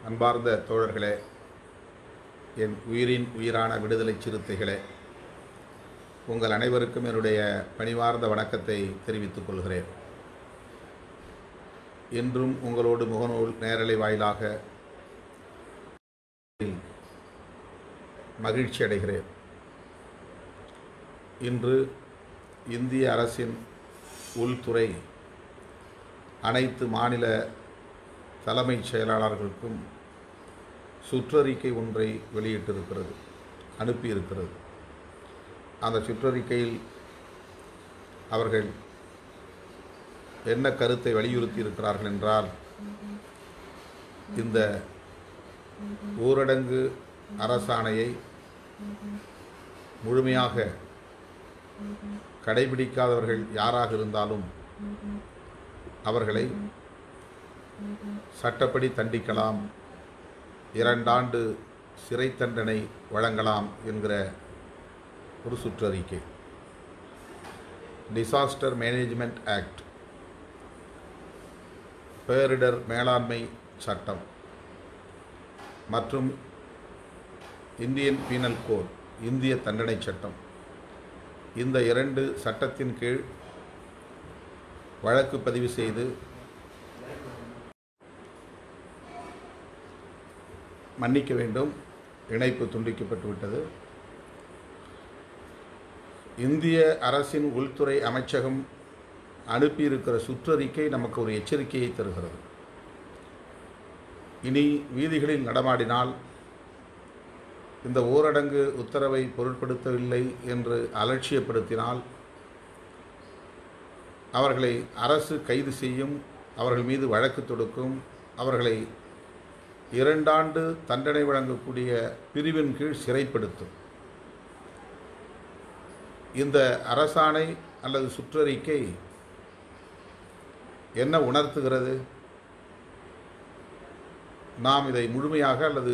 அன்பார்ந்த தோழர்களே என் உயிரின் உயிரான விடுதலை சிறுத்தைகளே உங்கள் அனைவருக்கும் என்னுடைய பணிவார்ந்த வணக்கத்தை தெரிவித்துக் கொள்கிறேன் இன்றும் உங்களோடு முகநூல் நேரலை வாயிலாக மகிழ்ச்சி அடைகிறேன் இன்று இந்திய அரசின் உள்துறை அனைத்து மாநில தலைமைச் செயலாளர்களுக்கும் சுற்றறிக்கை ஒன்றை வெளியிட்டிருக்கிறது அனுப்பியிருக்கிறது அந்த சுற்றறிக்கையில் அவர்கள் என்ன கருத்தை வலியுறுத்தி இருக்கிறார்கள் என்றால் இந்த ஊரடங்கு அரசாணையை முழுமையாக கடைபிடிக்காதவர்கள் யாராக இருந்தாலும் அவர்களை சட்டப்படி தண்டிக்கலாம் இரண்டாண்டு சிறை தண்டனை வழங்கலாம் என்கிற ஒரு சுற்றறிக்கை டிசாஸ்டர் மேனேஜ்மெண்ட் ஆக்ட் பேரிடர் மேலாண்மை சட்டம் மற்றும் இந்தியன் பீனல் கோட் இந்திய தண்டனை சட்டம் இந்த இரண்டு சட்டத்தின் கீழ் வழக்கு பதிவு செய்து மன்னிக்க வேண்டும் இணைப்பு துண்டிக்கப்பட்டு விட்டது இந்திய அரசின் உள்துறை அமைச்சகம் அனுப்பியிருக்கிற சுற்றறிக்கை நமக்கு ஒரு எச்சரிக்கையை தருகிறது இனி வீதிகளில் நடமாடினால் இந்த ஊரடங்கு உத்தரவை பொருட்படுத்தவில்லை என்று அலட்சியப்படுத்தினால் அவர்களை அரசு கைது செய்யும் அவர்கள் மீது வழக்கு தொடுக்கும் அவர்களை இரண்டாண்டு தண்டனை வழங்கக்கூடிய பிரிவின் கீழ் சிறைப்படுத்தும் இந்த அரசாணை அல்லது சுற்றறிக்கை என்ன உணர்த்துகிறது நாம் இதை முழுமையாக அல்லது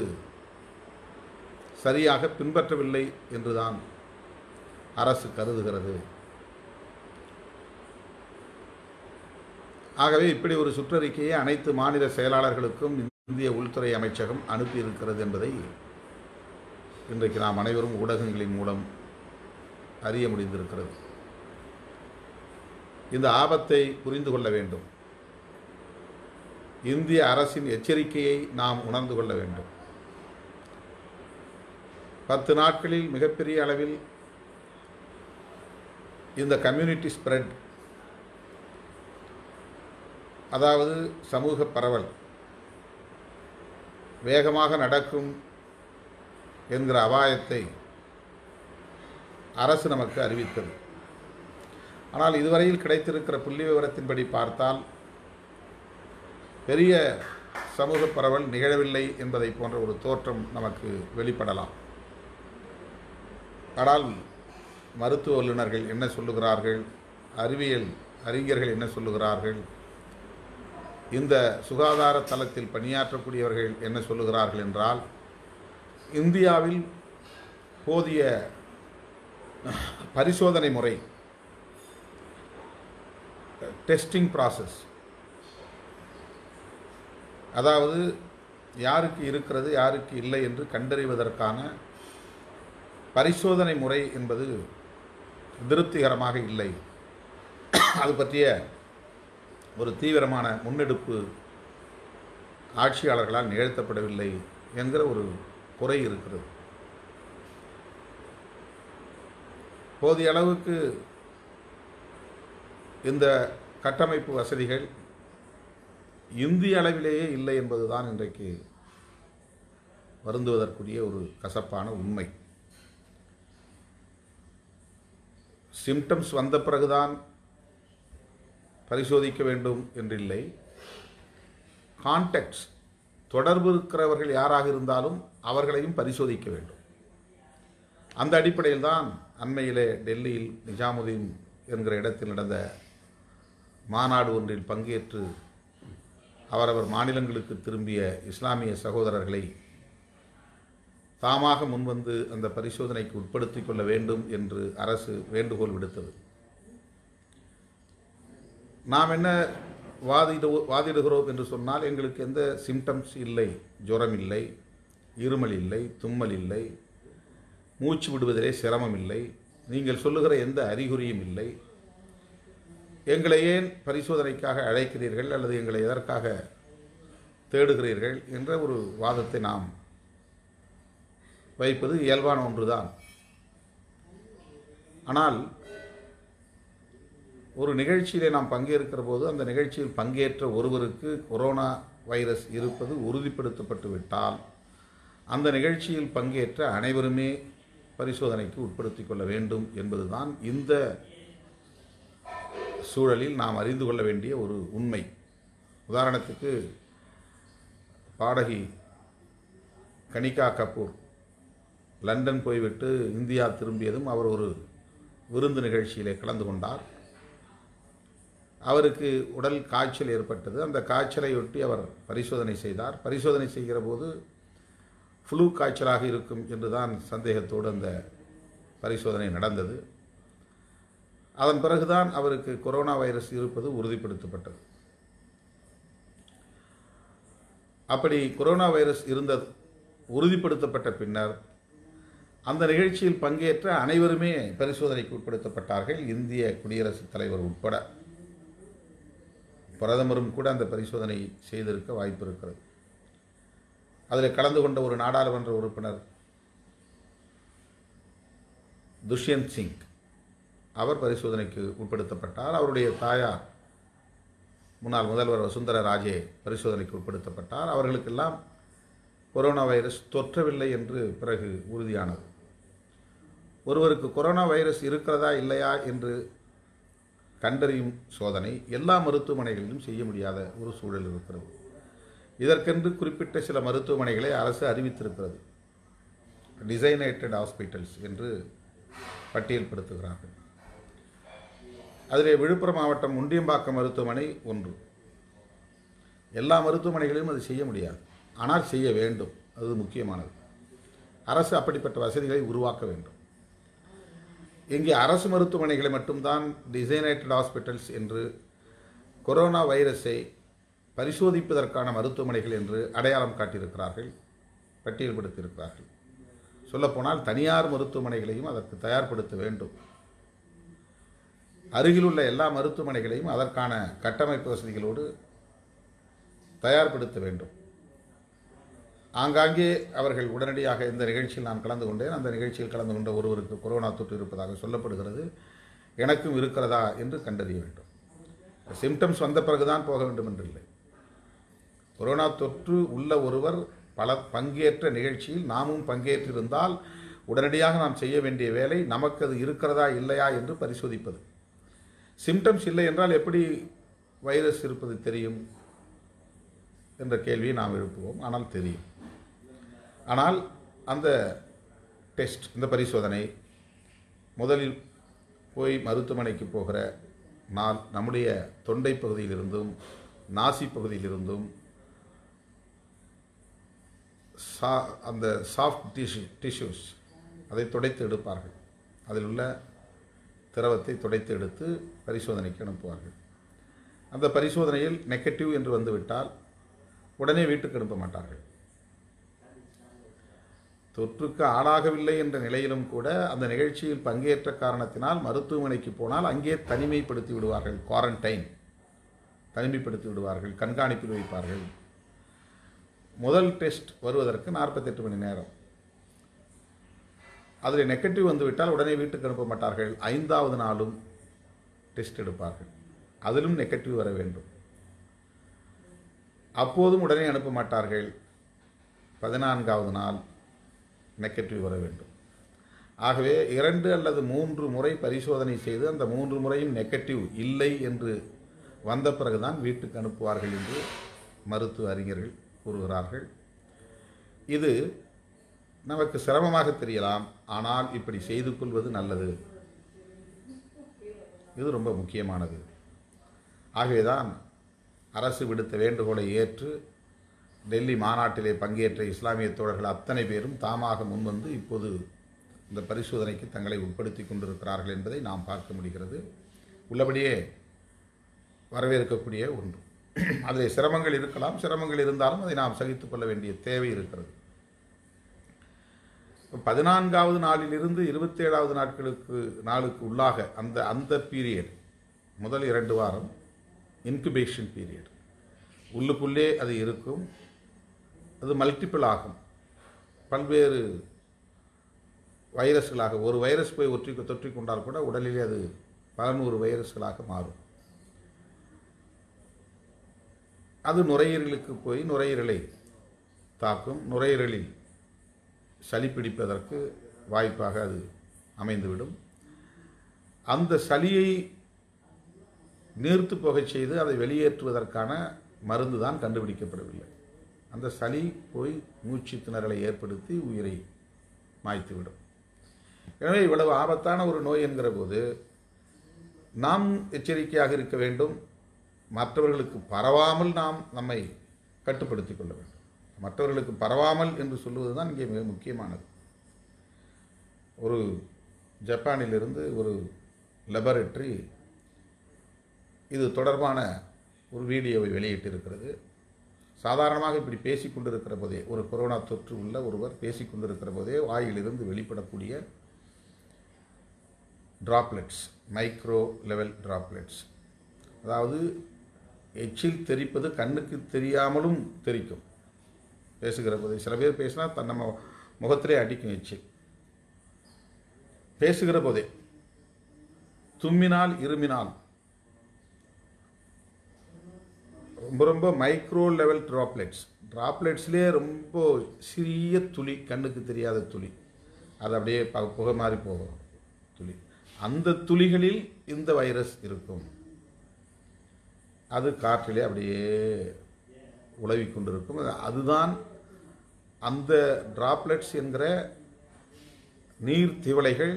சரியாக பின்பற்றவில்லை என்றுதான் அரசு கருதுகிறது ஆகவே இப்படி ஒரு சுற்றறிக்கையை அனைத்து மாநில செயலாளர்களுக்கும் இந்திய உள்துறை அமைச்சகம் அனுப்பியிருக்கிறது என்பதை இன்றைக்கு நாம் அனைவரும் ஊடகங்களின் மூலம் அறிய முடிந்திருக்கிறது இந்த ஆபத்தை புரிந்து கொள்ள வேண்டும் இந்திய அரசின் எச்சரிக்கையை நாம் உணர்ந்து கொள்ள வேண்டும் பத்து நாட்களில் மிகப்பெரிய அளவில் இந்த கம்யூனிட்டி ஸ்ப்ரெட் அதாவது சமூக பரவல் வேகமாக நடக்கும் என்கிற அபாயத்தை அரசு நமக்கு அறிவித்தது ஆனால் இதுவரையில் கிடைத்திருக்கிற புள்ளி விவரத்தின்படி பார்த்தால் பெரிய சமூக பரவல் நிகழவில்லை என்பதை போன்ற ஒரு தோற்றம் நமக்கு வெளிப்படலாம் ஆனால் மருத்துவ வல்லுநர்கள் என்ன சொல்லுகிறார்கள் அறிவியல் அறிஞர்கள் என்ன சொல்லுகிறார்கள் இந்த சுகாதார தளத்தில் பணியாற்றக்கூடியவர்கள் என்ன சொல்லுகிறார்கள் என்றால் இந்தியாவில் போதிய பரிசோதனை முறை டெஸ்டிங் ப்ராசஸ் அதாவது யாருக்கு இருக்கிறது யாருக்கு இல்லை என்று கண்டறிவதற்கான பரிசோதனை முறை என்பது திருப்திகரமாக இல்லை அது பற்றிய ஒரு தீவிரமான முன்னெடுப்பு ஆட்சியாளர்களால் நிகழ்த்தப்படவில்லை என்கிற ஒரு குறை இருக்கிறது போதிய அளவுக்கு இந்த கட்டமைப்பு வசதிகள் இந்திய அளவிலேயே இல்லை என்பதுதான் இன்றைக்கு வருந்துவதற்குரிய ஒரு கசப்பான உண்மை சிம்டம்ஸ் வந்த பிறகுதான் பரிசோதிக்க வேண்டும் என்றில்லை கான்டெக்ட்ஸ் தொடர்பு இருக்கிறவர்கள் யாராக இருந்தாலும் அவர்களையும் பரிசோதிக்க வேண்டும் அந்த அடிப்படையில் தான் அண்மையிலே டெல்லியில் நிஜாமுதீன் என்கிற இடத்தில் நடந்த மாநாடு ஒன்றில் பங்கேற்று அவரவர் மாநிலங்களுக்கு திரும்பிய இஸ்லாமிய சகோதரர்களை தாமாக முன்வந்து அந்த பரிசோதனைக்கு உட்படுத்திக் கொள்ள வேண்டும் என்று அரசு வேண்டுகோள் விடுத்தது நாம் என்ன வாதிடு வாதிடுகிறோம் என்று சொன்னால் எங்களுக்கு எந்த சிம்டம்ஸ் இல்லை ஜுரம் இல்லை இருமல் இல்லை தும்மல் இல்லை மூச்சு விடுவதிலே சிரமம் இல்லை நீங்கள் சொல்லுகிற எந்த அறிகுறியும் இல்லை எங்களை ஏன் பரிசோதனைக்காக அழைக்கிறீர்கள் அல்லது எங்களை எதற்காக தேடுகிறீர்கள் என்ற ஒரு வாதத்தை நாம் வைப்பது இயல்பான ஒன்றுதான் ஆனால் ஒரு நிகழ்ச்சியிலே நாம் பங்கேற்கிற போது அந்த நிகழ்ச்சியில் பங்கேற்ற ஒருவருக்கு கொரோனா வைரஸ் இருப்பது உறுதிப்படுத்தப்பட்டு விட்டால் அந்த நிகழ்ச்சியில் பங்கேற்ற அனைவருமே பரிசோதனைக்கு உட்படுத்திக் கொள்ள வேண்டும் என்பதுதான் இந்த சூழலில் நாம் அறிந்து கொள்ள வேண்டிய ஒரு உண்மை உதாரணத்துக்கு பாடகி கனிகா கபூர் லண்டன் போய்விட்டு இந்தியா திரும்பியதும் அவர் ஒரு விருந்து நிகழ்ச்சியிலே கலந்து கொண்டார் அவருக்கு உடல் காய்ச்சல் ஏற்பட்டது அந்த காய்ச்சலையொட்டி அவர் பரிசோதனை செய்தார் பரிசோதனை செய்கிற போது ஃப்ளூ காய்ச்சலாக இருக்கும் என்றுதான் சந்தேகத்தோடு அந்த பரிசோதனை நடந்தது அதன் பிறகுதான் அவருக்கு கொரோனா வைரஸ் இருப்பது உறுதிப்படுத்தப்பட்டது அப்படி கொரோனா வைரஸ் இருந்தது உறுதிப்படுத்தப்பட்ட பின்னர் அந்த நிகழ்ச்சியில் பங்கேற்ற அனைவருமே பரிசோதனைக்கு உட்படுத்தப்பட்டார்கள் இந்திய குடியரசுத் தலைவர் உட்பட பிரதமரும் கூட அந்த பரிசோதனை செய்திருக்க வாய்ப்பு இருக்கிறது அதில் கலந்து கொண்ட ஒரு நாடாளுமன்ற உறுப்பினர் துஷ்யந்த் சிங் அவர் பரிசோதனைக்கு உட்படுத்தப்பட்டார் அவருடைய தாயார் முன்னாள் முதல்வர் வசுந்தர ராஜே பரிசோதனைக்கு உட்படுத்தப்பட்டார் அவர்களுக்கெல்லாம் கொரோனா வைரஸ் தொற்றவில்லை என்று பிறகு உறுதியானது ஒருவருக்கு கொரோனா வைரஸ் இருக்கிறதா இல்லையா என்று கண்டறியும் சோதனை எல்லா மருத்துவமனைகளிலும் செய்ய முடியாத ஒரு சூழல் இருக்கிறது இதற்கென்று குறிப்பிட்ட சில மருத்துவமனைகளை அரசு அறிவித்திருக்கிறது டிசைனேட்டட் ஹாஸ்பிட்டல்ஸ் என்று பட்டியல்படுத்துகிறார்கள் அதிலே விழுப்புரம் மாவட்டம் முண்டியம்பாக்கம் மருத்துவமனை ஒன்று எல்லா மருத்துவமனைகளிலும் அது செய்ய முடியாது ஆனால் செய்ய வேண்டும் அது முக்கியமானது அரசு அப்படிப்பட்ட வசதிகளை உருவாக்க வேண்டும் இங்கே அரசு மருத்துவமனைகளை மட்டும்தான் டிசைனேட்டட் ஹாஸ்பிட்டல்ஸ் என்று கொரோனா வைரஸை பரிசோதிப்பதற்கான மருத்துவமனைகள் என்று அடையாளம் காட்டியிருக்கிறார்கள் பட்டியல்படுத்தியிருக்கிறார்கள் சொல்லப்போனால் தனியார் மருத்துவமனைகளையும் அதற்கு தயார்படுத்த வேண்டும் அருகிலுள்ள எல்லா மருத்துவமனைகளையும் அதற்கான கட்டமைப்பு வசதிகளோடு தயார்படுத்த வேண்டும் ஆங்காங்கே அவர்கள் உடனடியாக இந்த நிகழ்ச்சியில் நான் கலந்து கொண்டேன் அந்த நிகழ்ச்சியில் கலந்து கொண்ட ஒருவருக்கு கொரோனா தொற்று இருப்பதாக சொல்லப்படுகிறது எனக்கும் இருக்கிறதா என்று கண்டறிய வேண்டும் சிம்டம்ஸ் வந்த பிறகுதான் போக வேண்டும் என்றில்லை கொரோனா தொற்று உள்ள ஒருவர் பல பங்கேற்ற நிகழ்ச்சியில் நாமும் பங்கேற்றிருந்தால் உடனடியாக நாம் செய்ய வேண்டிய வேலை நமக்கு அது இருக்கிறதா இல்லையா என்று பரிசோதிப்பது சிம்டம்ஸ் இல்லை என்றால் எப்படி வைரஸ் இருப்பது தெரியும் என்ற கேள்வியை நாம் எழுப்புவோம் ஆனால் தெரியும் ஆனால் அந்த டெஸ்ட் இந்த பரிசோதனை முதலில் போய் மருத்துவமனைக்கு போகிற நாள் நம்முடைய தொண்டை பகுதியிலிருந்தும் நாசி பகுதியிலிருந்தும் சா அந்த சாஃப்ட் டிஷ்யூ டிஷ்யூஸ் அதை துடைத்து எடுப்பார்கள் அதில் உள்ள திரவத்தை துடைத்து எடுத்து பரிசோதனைக்கு அனுப்புவார்கள் அந்த பரிசோதனையில் நெகட்டிவ் என்று வந்துவிட்டால் உடனே வீட்டுக்கு அனுப்ப மாட்டார்கள் தொற்றுக்கு ஆளாகவில்லை என்ற நிலையிலும் கூட அந்த நிகழ்ச்சியில் பங்கேற்ற காரணத்தினால் மருத்துவமனைக்கு போனால் அங்கே தனிமைப்படுத்தி விடுவார்கள் குவாரண்டைன் தனிமைப்படுத்தி விடுவார்கள் கண்காணிப்பில் வைப்பார்கள் முதல் டெஸ்ட் வருவதற்கு நாற்பத்தெட்டு மணி நேரம் அதில் நெகட்டிவ் வந்துவிட்டால் உடனே வீட்டுக்கு அனுப்ப மாட்டார்கள் ஐந்தாவது நாளும் டெஸ்ட் எடுப்பார்கள் அதிலும் நெகட்டிவ் வர வேண்டும் அப்போதும் உடனே அனுப்ப மாட்டார்கள் பதினான்காவது நாள் நெகட்டிவ் வர வேண்டும் ஆகவே இரண்டு அல்லது மூன்று முறை பரிசோதனை செய்து அந்த மூன்று முறையும் நெகட்டிவ் இல்லை என்று வந்த பிறகுதான் வீட்டுக்கு அனுப்புவார்கள் என்று மருத்துவ அறிஞர்கள் கூறுகிறார்கள் இது நமக்கு சிரமமாக தெரியலாம் ஆனால் இப்படி செய்து கொள்வது நல்லது இது ரொம்ப முக்கியமானது ஆகவேதான் அரசு விடுத்த வேண்டுகோளை ஏற்று டெல்லி மாநாட்டிலே பங்கேற்ற இஸ்லாமிய தோழர்கள் அத்தனை பேரும் தாமாக முன்வந்து இப்போது இந்த பரிசோதனைக்கு தங்களை உட்படுத்தி கொண்டிருக்கிறார்கள் என்பதை நாம் பார்க்க முடிகிறது உள்ளபடியே வரவேற்கக்கூடிய ஒன்று அதில் சிரமங்கள் இருக்கலாம் சிரமங்கள் இருந்தாலும் அதை நாம் சகித்துக் கொள்ள வேண்டிய தேவை இருக்கிறது பதினான்காவது நாளிலிருந்து இருபத்தேழாவது நாட்களுக்கு நாளுக்கு உள்ளாக அந்த அந்த பீரியட் முதல் இரண்டு வாரம் இன்குபேஷன் பீரியட் உள்ளுக்குள்ளே அது இருக்கும் அது மல்டிபிள் ஆகும் பல்வேறு வைரஸ்களாக ஒரு வைரஸ் போய் ஒற்றி தொற்றிக் கொண்டால் கூட உடலிலே அது பல நூறு வைரஸ்களாக மாறும் அது நுரையீரலுக்கு போய் நுரையீரலை தாக்கும் நுரையீரலில் சளி பிடிப்பதற்கு வாய்ப்பாக அது அமைந்துவிடும் அந்த சளியை நீர்த்து போகச் செய்து அதை வெளியேற்றுவதற்கான மருந்து தான் கண்டுபிடிக்கப்படவில்லை அந்த சளி போய் மூச்சு திணறலை ஏற்படுத்தி உயிரை மாய்த்துவிடும் எனவே இவ்வளவு ஆபத்தான ஒரு நோய் என்கிற போது நாம் எச்சரிக்கையாக இருக்க வேண்டும் மற்றவர்களுக்கு பரவாமல் நாம் நம்மை கட்டுப்படுத்திக் கொள்ள வேண்டும் மற்றவர்களுக்கு பரவாமல் என்று சொல்லுவது தான் இங்கே மிக முக்கியமானது ஒரு ஜப்பானிலிருந்து ஒரு லெபரட்டரி இது தொடர்பான ஒரு வீடியோவை வெளியிட்டிருக்கிறது சாதாரணமாக இப்படி பேசிக்கொண்டிருக்கிற போதே ஒரு கொரோனா தொற்று உள்ள ஒருவர் பேசிக்கொண்டிருக்கிற போதே வாயிலிருந்து வெளிப்படக்கூடிய டிராப்லெட்ஸ் மைக்ரோ லெவல் டிராப்லெட்ஸ் அதாவது எச்சில் தெரிப்பது கண்ணுக்கு தெரியாமலும் தெரிக்கும் பேசுகிற போது சில பேர் பேசினா தன் நம்ம முகத்திலே அடிக்கும் எச்சில் பேசுகிற போதே தும்மினால் இருமினால் ரொம்ப ரொம்ப மைக்ரோ லெவல் ட்ராப்லெட்ஸ் ட்ராப்லெட்ஸ்லேயே ரொம்ப சிறிய துளி கண்ணுக்கு தெரியாத துளி அது அப்படியே ப புகை மாதிரி போகும் துளி அந்த துளிகளில் இந்த வைரஸ் இருக்கும் அது காற்றிலே அப்படியே உழவி கொண்டிருக்கும் அதுதான் அந்த டிராப்லெட்ஸ் என்கிற நீர் திவளைகள்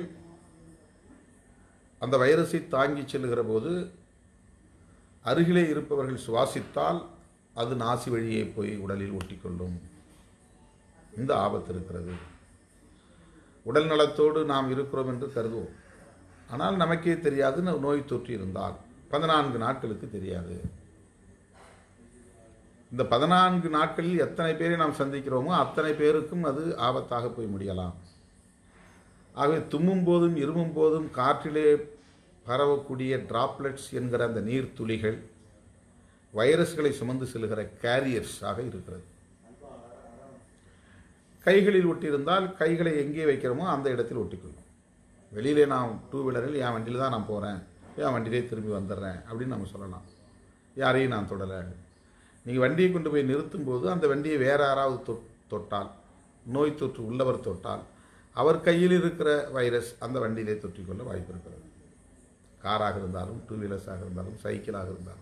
அந்த வைரஸை தாங்கி செல்லுகிற போது அருகிலே இருப்பவர்கள் சுவாசித்தால் அது நாசி வழியே போய் உடலில் ஒட்டிக்கொள்ளும் இந்த ஆபத்து இருக்கிறது உடல் நலத்தோடு நாம் இருக்கிறோம் என்று கருதுவோம் ஆனால் நமக்கே தெரியாது நோய் தொற்று இருந்தால் பதினான்கு நாட்களுக்கு தெரியாது இந்த பதினான்கு நாட்களில் எத்தனை பேரை நாம் சந்திக்கிறோமோ அத்தனை பேருக்கும் அது ஆபத்தாக போய் முடியலாம் ஆகவே தும்மும் போதும் இருமும் போதும் காற்றிலே பரவக்கூடிய டிராப்லெட்ஸ் என்கிற அந்த நீர் துளிகள் வைரஸ்களை சுமந்து செல்கிற கேரியர்ஸாக இருக்கிறது கைகளில் ஒட்டியிருந்தால் கைகளை எங்கே வைக்கிறோமோ அந்த இடத்தில் ஒட்டிக்கொள்ளும் வெளியிலே நான் டூ வீலரில் என் வண்டியில் தான் நான் போகிறேன் என் வண்டியிலே திரும்பி வந்துடுறேன் அப்படின்னு நம்ம சொல்லலாம் யாரையும் நான் தொடலை நீங்கள் வண்டியை கொண்டு போய் நிறுத்தும் போது அந்த வண்டியை வேற யாராவது தொ தொட்டால் நோய் தொற்று உள்ளவர் தொட்டால் அவர் கையில் இருக்கிற வைரஸ் அந்த வண்டியிலே தொற்றிக்கொள்ள வாய்ப்பு இருக்கிறது காராக இருந்தாலும் டூ வீலர்ஸாக இருந்தாலும் சைக்கிளாக இருந்தாலும்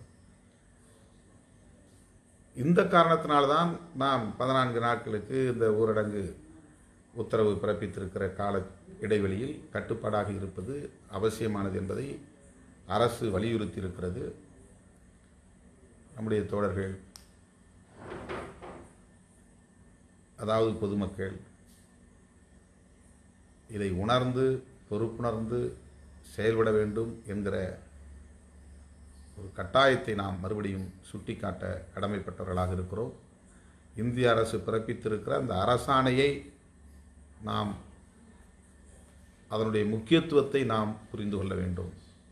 இந்த காரணத்தினால்தான் நாம் பதினான்கு நாட்களுக்கு இந்த ஊரடங்கு உத்தரவு பிறப்பித்திருக்கிற கால இடைவெளியில் கட்டுப்பாடாக இருப்பது அவசியமானது என்பதை அரசு வலியுறுத்தி இருக்கிறது நம்முடைய தோழர்கள் அதாவது பொதுமக்கள் இதை உணர்ந்து பொறுப்புணர்ந்து செயல்பட வேண்டும் என்கிற ஒரு கட்டாயத்தை நாம் மறுபடியும் சுட்டிக்காட்ட கடமைப்பட்டவர்களாக இருக்கிறோம் இந்திய அரசு பிறப்பித்திருக்கிற அந்த அரசாணையை நாம் அதனுடைய முக்கியத்துவத்தை நாம் புரிந்து கொள்ள வேண்டும்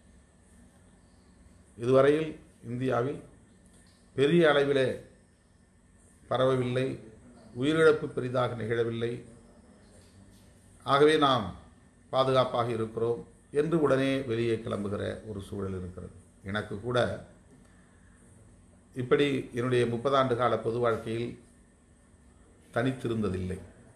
இதுவரையில் இந்தியாவில் பெரிய அளவிலே பரவவில்லை உயிரிழப்பு பெரிதாக நிகழவில்லை ஆகவே நாம் பாதுகாப்பாக இருக்கிறோம் என்று உடனே வெளியே கிளம்புகிற ஒரு சூழல் இருக்கிறது எனக்கு கூட இப்படி என்னுடைய முப்பதாண்டு கால பொது வாழ்க்கையில் தனித்திருந்ததில்லை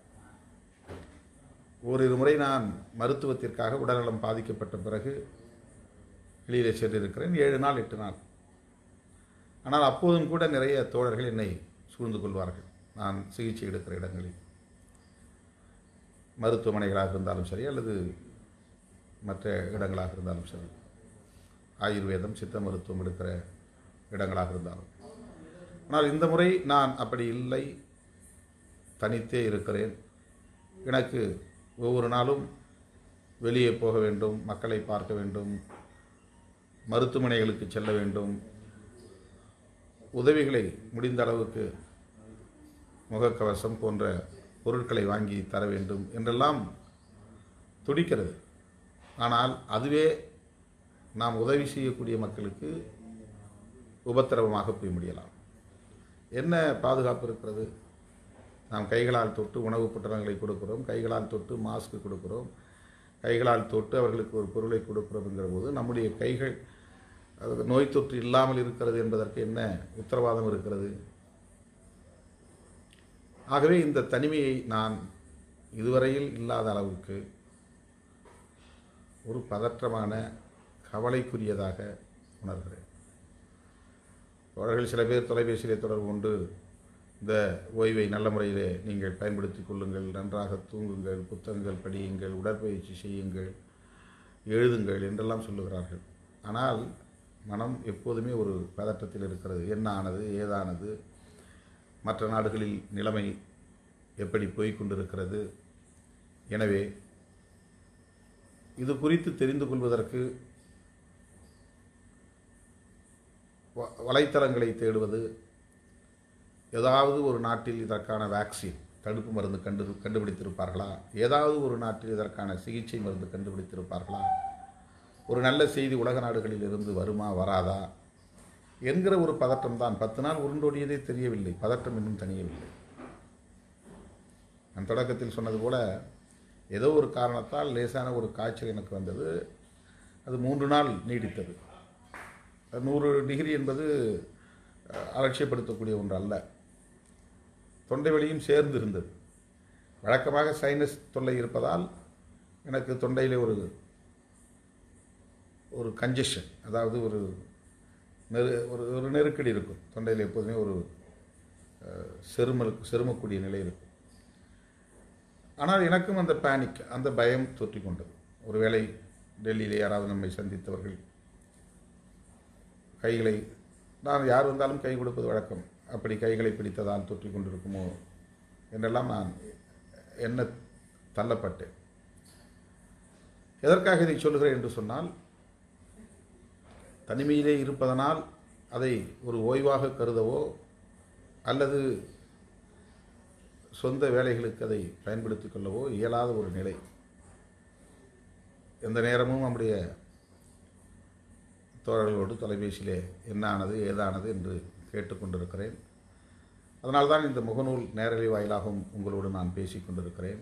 ஓரிரு முறை நான் மருத்துவத்திற்காக உடல்நலம் பாதிக்கப்பட்ட பிறகு வெளியிலே சென்றிருக்கிறேன் ஏழு நாள் எட்டு நாள் ஆனால் அப்போதும் கூட நிறைய தோழர்கள் என்னை சூழ்ந்து கொள்வார்கள் நான் சிகிச்சை எடுக்கிற இடங்களில் மருத்துவமனைகளாக இருந்தாலும் சரி அல்லது மற்ற இடங்களாக இருந்தாலும் சரி ஆயுர்வேதம் சித்த மருத்துவம் எடுக்கிற இடங்களாக இருந்தாலும் ஆனால் இந்த முறை நான் அப்படி இல்லை தனித்தே இருக்கிறேன் எனக்கு ஒவ்வொரு நாளும் வெளியே போக வேண்டும் மக்களை பார்க்க வேண்டும் மருத்துவமனைகளுக்கு செல்ல வேண்டும் உதவிகளை முடிந்த அளவுக்கு முகக்கவசம் போன்ற பொருட்களை வாங்கி தர வேண்டும் என்றெல்லாம் துடிக்கிறது ஆனால் அதுவே நாம் உதவி செய்யக்கூடிய மக்களுக்கு உபத்திரவமாக போய் முடியலாம் என்ன பாதுகாப்பு இருக்கிறது நாம் கைகளால் தொட்டு உணவுப் பொட்டலங்களை கொடுக்கிறோம் கைகளால் தொட்டு மாஸ்க் கொடுக்கிறோம் கைகளால் தொட்டு அவர்களுக்கு ஒரு பொருளை கொடுக்கிறோம்ங்கிற போது நம்முடைய கைகள் அது நோய் தொற்று இல்லாமல் இருக்கிறது என்பதற்கு என்ன உத்தரவாதம் இருக்கிறது ஆகவே இந்த தனிமையை நான் இதுவரையில் இல்லாத அளவுக்கு ஒரு பதற்றமான கவலைக்குரியதாக உணர்கிறேன் அவர்கள் சில பேர் தொலைபேசியிலே தொடர்பு கொண்டு இந்த ஓய்வை நல்ல முறையிலே நீங்கள் பயன்படுத்திக் கொள்ளுங்கள் நன்றாக தூங்குங்கள் புத்தகங்கள் படியுங்கள் உடற்பயிற்சி செய்யுங்கள் எழுதுங்கள் என்றெல்லாம் சொல்லுகிறார்கள் ஆனால் மனம் எப்போதுமே ஒரு பதற்றத்தில் இருக்கிறது என்ன ஆனது ஏதானது மற்ற நாடுகளில் நிலைமை எப்படி போய்க் கொண்டிருக்கிறது எனவே இது குறித்து தெரிந்து கொள்வதற்கு வ- வலைத்தளங்களை தேடுவது ஏதாவது ஒரு நாட்டில் இதற்கான வேக்சின் தடுப்பு மருந்து கண்டு கண்டுபிடித்திருப்பார்களா ஏதாவது ஒரு நாட்டில் இதற்கான சிகிச்சை மருந்து கண்டுபிடித்திருப்பார்களா ஒரு நல்ல செய்தி உலக நாடுகளில் இருந்து வருமா வராதா என்கிற ஒரு பதட்டம் தான் பத்து நாள் உருண்டோடியதே தெரியவில்லை பதட்டம் இன்னும் தணியவில்லை நான் தொடக்கத்தில் சொன்னது போல ஏதோ ஒரு காரணத்தால் லேசான ஒரு காய்ச்சல் எனக்கு வந்தது அது மூன்று நாள் நீடித்தது நூறு டிகிரி என்பது அஹ், அலட்சியப்படுத்தக்கூடிய ஒன்று அல்ல தொண்டை வலியும் சேர்ந்து இருந்தது வழக்கமாக சைனஸ் தொல்லை இருப்பதால் எனக்கு தொண்டையில் ஒரு ஒரு கஞ்சஷன் அதாவது ஒரு நெரு ஒரு ஒரு நெருக்கடி இருக்கும் தொண்டையில் எப்போதுமே ஒரு அஹ், செருமல் செருமக்கூடிய நிலை இருக்கும் ஆனால் எனக்கும் அந்த பேனிக் அந்த பயம் தொற்றிக் கொண்டது ஒருவேளை டெல்லியில் யாராவது நம்மை சந்தித்தவர்கள் கைகளை நான் யார் வந்தாலும் கை கொடுப்பது வழக்கம் அப்படி கைகளை பிடித்ததால் தொற்றிக் கொண்டிருக்குமோ என்றெல்லாம் நான் என்ன தள்ளப்பட்டேன் எதற்காக இதை சொல்லுகிறேன் என்று சொன்னால் தனிமையிலே இருப்பதனால் அதை ஒரு ஓய்வாக கருதவோ அல்லது சொந்த வேலைகளுக்கு அதை பயன்படுத்திக் கொள்ளவோ இயலாத ஒரு நிலை எந்த நேரமும் நம்முடைய தோழர்களோடு தொலைபேசியிலே என்ன ஆனது ஏதானது என்று கேட்டுக்கொண்டிருக்கிறேன் அதனால்தான் இந்த முகநூல் நேரலை வாயிலாகவும் உங்களோடு நான் பேசிக் கொண்டிருக்கிறேன்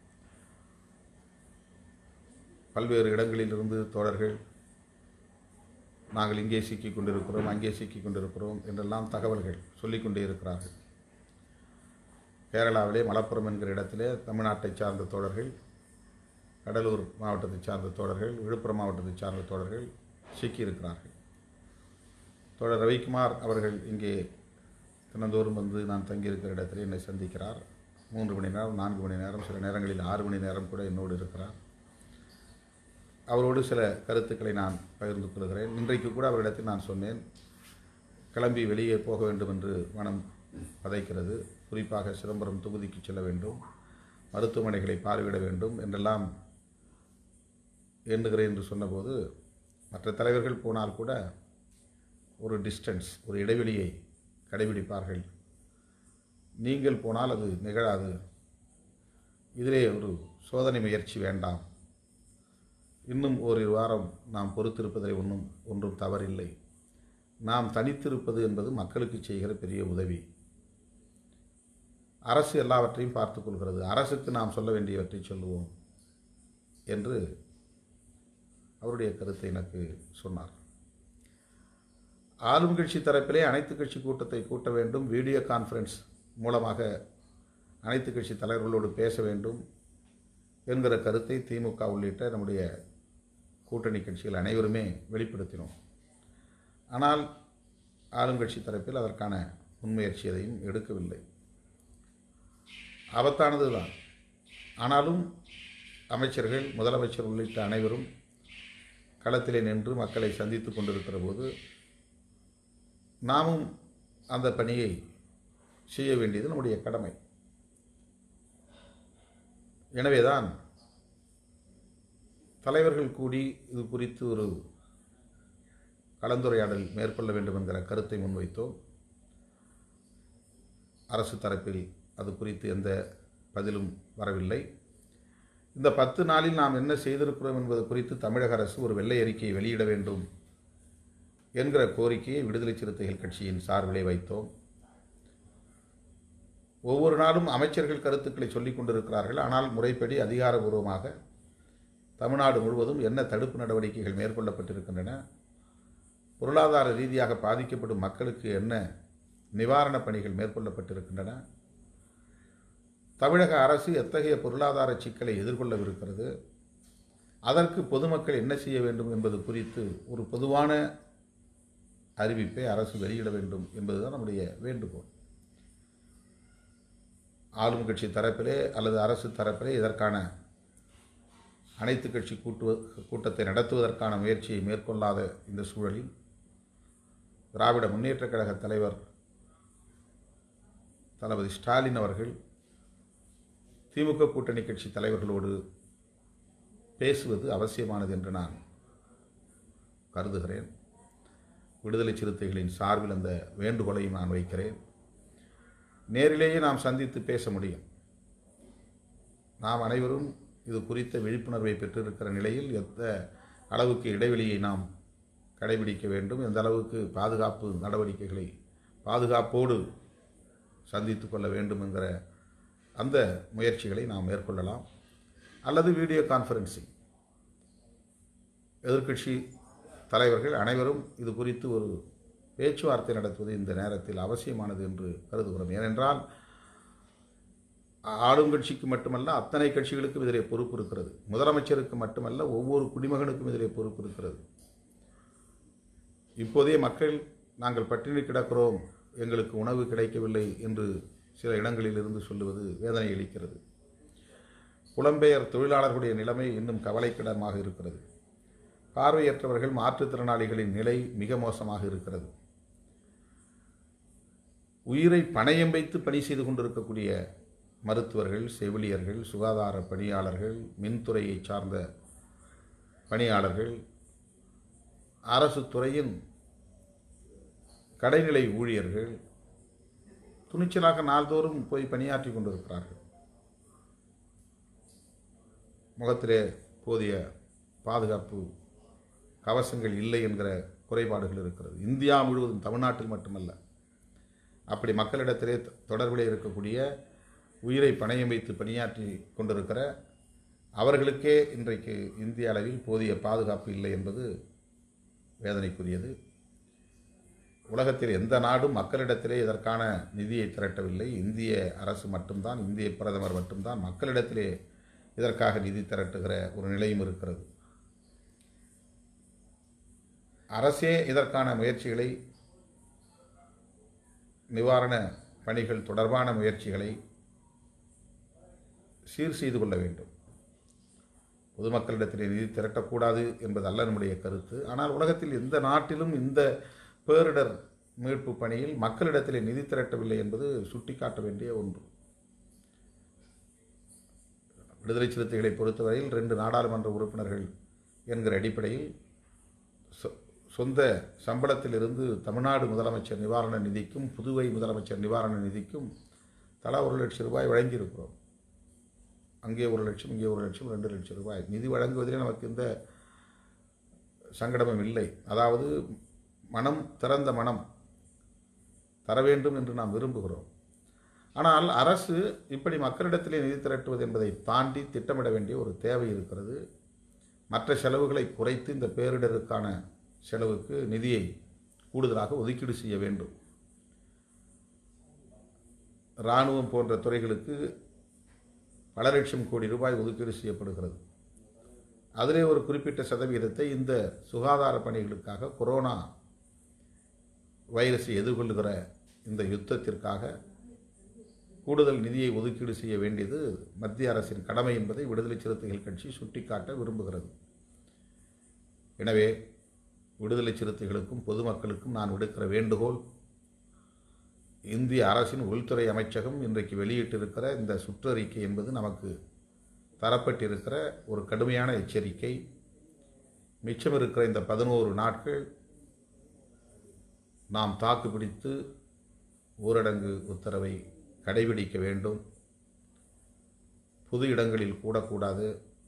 பல்வேறு இடங்களிலிருந்து தோழர்கள் நாங்கள் இங்கே சிக்கிக் கொண்டிருக்கிறோம் அங்கே சிக்கிக் கொண்டிருக்கிறோம் என்றெல்லாம் தகவல்கள் சொல்லிக்கொண்டே இருக்கிறார்கள் கேரளாவிலே மலப்புரம் என்கிற இடத்திலே தமிழ்நாட்டைச் சார்ந்த தோழர்கள் கடலூர் மாவட்டத்தைச் சார்ந்த தோழர்கள் விழுப்புரம் மாவட்டத்தைச் சார்ந்த தோழர்கள் சிக்கியிருக்கிறார்கள் தோழர் ரவிக்குமார் அவர்கள் இங்கே தினந்தோறும் வந்து நான் தங்கியிருக்கிற இடத்தில் என்னை சந்திக்கிறார் மூன்று மணி நேரம் நான்கு மணி நேரம் சில நேரங்களில் ஆறு மணி நேரம் கூட என்னோடு இருக்கிறார் அவரோடு சில கருத்துக்களை நான் பகிர்ந்து கொள்கிறேன் இன்றைக்கு கூட அவரிடத்தில் நான் சொன்னேன் கிளம்பி வெளியே போக வேண்டும் என்று மனம் பதைக்கிறது குறிப்பாக சிதம்பரம் தொகுதிக்கு செல்ல வேண்டும் மருத்துவமனைகளை பார்வையிட வேண்டும் என்றெல்லாம் எண்ணுகிறேன் என்று சொன்னபோது மற்ற தலைவர்கள் போனால் கூட ஒரு டிஸ்டன்ஸ் ஒரு இடைவெளியை கடைபிடிப்பார்கள் நீங்கள் போனால் அது நிகழாது இதிலே ஒரு சோதனை முயற்சி வேண்டாம் இன்னும் ஓரிரு வாரம் நாம் பொறுத்திருப்பதில் ஒன்றும் ஒன்றும் தவறில்லை நாம் தனித்திருப்பது என்பது மக்களுக்கு செய்கிற பெரிய உதவி அரசு எல்லாவற்றையும் பார்த்துக் கொள்கிறது அரசுக்கு நாம் சொல்ல வேண்டியவற்றை சொல்லுவோம் என்று அவருடைய கருத்தை எனக்கு சொன்னார் ஆளும் கட்சி தரப்பிலே அனைத்து கட்சி கூட்டத்தை கூட்ட வேண்டும் வீடியோ கான்ஃபரன்ஸ் மூலமாக அனைத்து கட்சி தலைவர்களோடு பேச வேண்டும் என்கிற கருத்தை திமுக உள்ளிட்ட நம்முடைய கூட்டணி கட்சிகள் அனைவருமே வெளிப்படுத்தினோம் ஆனால் ஆளுங்கட்சி தரப்பில் அதற்கான முன்முயற்சி எதையும் எடுக்கவில்லை ஆபத்தானது தான் ஆனாலும் அமைச்சர்கள் முதலமைச்சர் உள்ளிட்ட அனைவரும் களத்திலே நின்று மக்களை சந்தித்து கொண்டிருக்கிற போது நாமும் அந்த பணியை செய்ய வேண்டியது நம்முடைய கடமை எனவேதான் தலைவர்கள் கூடி இது குறித்து ஒரு கலந்துரையாடல் மேற்கொள்ள வேண்டும் என்கிற கருத்தை முன்வைத்தோம் அரசு தரப்பில் அது குறித்து எந்த பதிலும் வரவில்லை இந்த பத்து நாளில் நாம் என்ன செய்திருக்கிறோம் என்பது குறித்து தமிழக அரசு ஒரு வெள்ளை அறிக்கையை வெளியிட வேண்டும் என்கிற கோரிக்கையை விடுதலை சிறுத்தைகள் கட்சியின் சார்பிலே வைத்தோம் ஒவ்வொரு நாளும் அமைச்சர்கள் கருத்துக்களை சொல்லிக் கொண்டிருக்கிறார்கள் ஆனால் முறைப்படி அதிகாரபூர்வமாக தமிழ்நாடு முழுவதும் என்ன தடுப்பு நடவடிக்கைகள் மேற்கொள்ளப்பட்டிருக்கின்றன பொருளாதார ரீதியாக பாதிக்கப்படும் மக்களுக்கு என்ன நிவாரணப் பணிகள் மேற்கொள்ளப்பட்டிருக்கின்றன தமிழக அரசு எத்தகைய பொருளாதார சிக்கலை எதிர்கொள்ளவிருக்கிறது அதற்கு பொதுமக்கள் என்ன செய்ய வேண்டும் என்பது குறித்து ஒரு பொதுவான அறிவிப்பை அரசு வெளியிட வேண்டும் என்பதுதான் நம்முடைய வேண்டுகோள் ஆளும் கட்சி தரப்பிலே அல்லது அரசு தரப்பிலே இதற்கான அனைத்து கட்சி கூட்டு கூட்டத்தை நடத்துவதற்கான முயற்சியை மேற்கொள்ளாத இந்த சூழலில் திராவிட முன்னேற்றக் கழக தலைவர் தளபதி ஸ்டாலின் அவர்கள் திமுக கூட்டணி கட்சி தலைவர்களோடு பேசுவது அவசியமானது என்று நான் கருதுகிறேன் விடுதலை சிறுத்தைகளின் சார்பில் அந்த வேண்டுகோளையும் நான் வைக்கிறேன் நேரிலேயே நாம் சந்தித்து பேச முடியும் நாம் அனைவரும் இது குறித்த விழிப்புணர்வை பெற்றிருக்கிற நிலையில் எந்த அளவுக்கு இடைவெளியை நாம் கடைபிடிக்க வேண்டும் எந்த அளவுக்கு பாதுகாப்பு நடவடிக்கைகளை பாதுகாப்போடு சந்தித்து கொள்ள வேண்டும் என்கிற அந்த முயற்சிகளை நாம் மேற்கொள்ளலாம் அல்லது வீடியோ கான்ஃபரன்சிங் எதிர்க்கட்சி தலைவர்கள் அனைவரும் இது குறித்து ஒரு பேச்சுவார்த்தை நடத்துவது இந்த நேரத்தில் அவசியமானது என்று கருதுகிறோம் ஏனென்றால் ஆளும் கட்சிக்கு மட்டுமல்ல அத்தனை கட்சிகளுக்கும் இதிலே பொறுப்பு இருக்கிறது முதலமைச்சருக்கு மட்டுமல்ல ஒவ்வொரு குடிமகனுக்கும் இதிலே பொறுப்பு இருக்கிறது இப்போதே மக்கள் நாங்கள் பட்டினி கிடக்கிறோம் எங்களுக்கு உணவு கிடைக்கவில்லை என்று சில இடங்களில் இருந்து சொல்லுவது வேதனை அளிக்கிறது புலம்பெயர் தொழிலாளர்களுடைய நிலைமை இன்னும் கவலைக்கிடமாக இருக்கிறது பார்வையற்றவர்கள் மாற்றுத்திறனாளிகளின் நிலை மிக மோசமாக இருக்கிறது உயிரை பணயம் வைத்து பணி செய்து கொண்டிருக்கக்கூடிய மருத்துவர்கள் செவிலியர்கள் சுகாதார பணியாளர்கள் மின்துறையை சார்ந்த பணியாளர்கள் அரசு துறையின் கடைநிலை ஊழியர்கள் துணிச்சலாக நாள்தோறும் போய் பணியாற்றி கொண்டிருக்கிறார்கள் முகத்திலே போதிய பாதுகாப்பு கவசங்கள் இல்லை என்கிற குறைபாடுகள் இருக்கிறது இந்தியா முழுவதும் தமிழ்நாட்டில் மட்டுமல்ல அப்படி மக்களிடத்திலே தொடர்பிலே இருக்கக்கூடிய உயிரை பணயம் வைத்து பணியாற்றி கொண்டிருக்கிற அவர்களுக்கே இன்றைக்கு இந்திய அளவில் போதிய பாதுகாப்பு இல்லை என்பது வேதனைக்குரியது உலகத்தில் எந்த நாடும் மக்களிடத்திலே இதற்கான நிதியை திரட்டவில்லை இந்திய அரசு மட்டும்தான் இந்திய பிரதமர் மட்டும்தான் மக்களிடத்திலே இதற்காக நிதி திரட்டுகிற ஒரு நிலையும் இருக்கிறது அரசே இதற்கான முயற்சிகளை நிவாரண பணிகள் தொடர்பான முயற்சிகளை சீர் செய்து கொள்ள வேண்டும் பொதுமக்களிடத்திலே நிதி திரட்டக்கூடாது என்பது அல்ல நம்முடைய கருத்து ஆனால் உலகத்தில் எந்த நாட்டிலும் இந்த பேரிடர் மீட்பு பணியில் மக்களிடத்திலே நிதி திரட்டவில்லை என்பது சுட்டிக்காட்ட வேண்டிய ஒன்று விடுதலை சிறுத்தைகளை பொறுத்தவரையில் ரெண்டு நாடாளுமன்ற உறுப்பினர்கள் என்கிற அடிப்படையில் சொ- சொந்த சம்பளத்திலிருந்து தமிழ்நாடு முதலமைச்சர் நிவாரண நிதிக்கும் புதுவை முதலமைச்சர் நிவாரண நிதிக்கும் தலா ஒரு லட்சம் ரூபாய் வழங்கியிருக்கிறோம் அங்கே ஒரு லட்சம் இங்கே ஒரு லட்சம் ரெண்டு லட்சம் ரூபாய் நிதி வழங்குவதிலே நமக்கு எந்த சங்கடமும் இல்லை அதாவது மனம் திறந்த மனம் தர வேண்டும் என்று நாம் விரும்புகிறோம் ஆனால் அரசு இப்படி மக்களிடத்திலே நிதி திரட்டுவது என்பதை தாண்டி திட்டமிட வேண்டிய ஒரு தேவை இருக்கிறது மற்ற செலவுகளை குறைத்து இந்த பேரிடருக்கான செலவுக்கு நிதியை கூடுதலாக ஒதுக்கீடு செய்ய வேண்டும் இராணுவம் போன்ற துறைகளுக்கு பல லட்சம் கோடி ரூபாய் ஒதுக்கீடு செய்யப்படுகிறது அதிலே ஒரு குறிப்பிட்ட சதவீதத்தை இந்த சுகாதார பணிகளுக்காக கொரோனா வைரஸை எதிர்கொள்ளுகிற இந்த யுத்தத்திற்காக கூடுதல் நிதியை ஒதுக்கீடு செய்ய வேண்டியது மத்திய அரசின் கடமை என்பதை விடுதலை சிறுத்தைகள் கட்சி சுட்டிக்காட்ட விரும்புகிறது எனவே விடுதலை சிறுத்தைகளுக்கும் பொதுமக்களுக்கும் நான் விடுக்கிற வேண்டுகோள் இந்திய அரசின் உள்துறை அமைச்சகம் இன்றைக்கு வெளியிட்டிருக்கிற இந்த சுற்றறிக்கை என்பது நமக்கு தரப்பட்டிருக்கிற ஒரு கடுமையான எச்சரிக்கை மிச்சம் இருக்கிற இந்த பதினோரு நாட்கள் நாம் தாக்கு பிடித்து ஊரடங்கு உத்தரவை கடைபிடிக்க வேண்டும் பொது இடங்களில் கூடக்கூடாது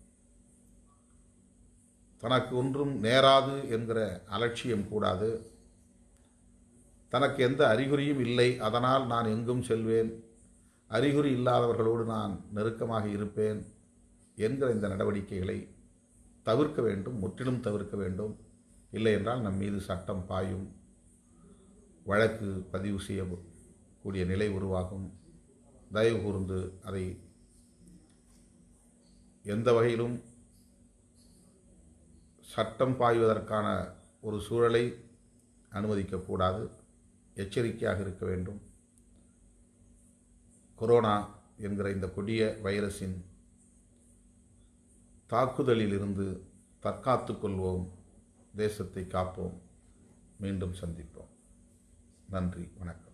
தனக்கு ஒன்றும் நேராது என்கிற அலட்சியம் கூடாது தனக்கு எந்த அறிகுறியும் இல்லை அதனால் நான் எங்கும் செல்வேன் அறிகுறி இல்லாதவர்களோடு நான் நெருக்கமாக இருப்பேன் என்கிற இந்த நடவடிக்கைகளை தவிர்க்க வேண்டும் முற்றிலும் தவிர்க்க வேண்டும் இல்லை என்றால் நம் மீது சட்டம் பாயும் வழக்கு பதிவு செய்யக்கூடிய நிலை உருவாகும் தயவு கூர்ந்து அதை எந்த வகையிலும் சட்டம் பாய்வதற்கான ஒரு சூழலை அனுமதிக்கக்கூடாது எச்சரிக்கையாக இருக்க வேண்டும் கொரோனா என்கிற இந்த கொடிய வைரஸின் தாக்குதலில் இருந்து தற்காத்துக் கொள்வோம் தேசத்தை காப்போம் மீண்டும் சந்திப்போம் நன்றி வணக்கம்